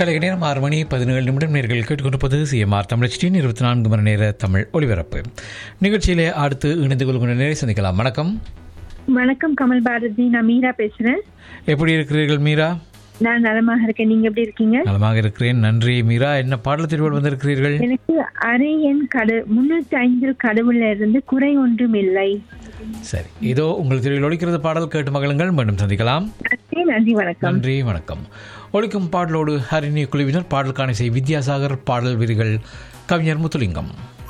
கலை நேரம் ஆறு மணி பதினேழு நிமிடம் நேர்கள் கேட்டுக்கொண்டிருப்பது சிஎம்ஆர் தமிழச்சியின் இருபத்தி நான்கு மணி நேர தமிழ் ஒளிபரப்பு நிகழ்ச்சியிலே அடுத்து இணைந்து கொள்கின்ற நேரை சந்திக்கலாம் வணக்கம் வணக்கம் கமல் பாரதி நான் மீரா பேசுறேன் எப்படி இருக்கிறீர்கள் மீரா நான் நலமாக இருக்கேன் நீங்க எப்படி இருக்கீங்க நலமாக இருக்கிறேன் நன்றி மீரா என்ன பாடல் திருவிழா வந்திருக்கிறீர்கள் எனக்கு அரை எண் கடு முன்னூத்தி ஐந்தில் கடவுள்ல இருந்து குறை ஒன்றும் இல்லை சரி இதோ உங்கள் திருவிழா ஒழிக்கிறது பாடல் கேட்டு மகளுங்கள் மீண்டும் சந்திக்கலாம் நன்றி நன்றி வணக்கம் நன்றி வணக்கம் ஒழிக்கும் பாடலோடு ஹரிணி குழுவினர் பாடலுக்கான இசை வித்யாசாகர் பாடல் விரிகள் கவிஞர் முத்துலிங்கம்